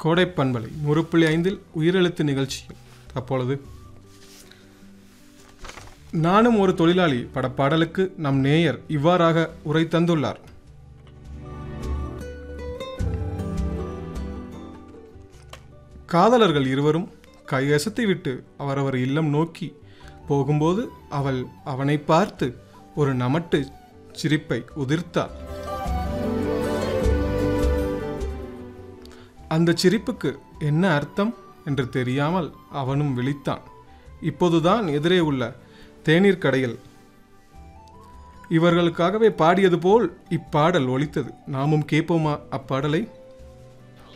கோடை பண்பலை நூறு புள்ளி ஐந்தில் உயிரெழுத்து நிகழ்ச்சியில் அப்பொழுது நானும் ஒரு தொழிலாளி பட பாடலுக்கு நம் நேயர் இவ்வாறாக உரை தந்துள்ளார் காதலர்கள் இருவரும் கையசத்தை விட்டு அவரவர் இல்லம் நோக்கி போகும்போது அவள் அவனை பார்த்து ஒரு நமட்டு சிரிப்பை உதிர்த்தாள் அந்த சிரிப்புக்கு என்ன அர்த்தம் என்று தெரியாமல் அவனும் விழித்தான் இப்போதுதான் எதிரே உள்ள தேநீர் கடையில் இவர்களுக்காகவே பாடியது போல் இப்பாடல் ஒலித்தது நாமும் கேட்போமா அப்பாடலை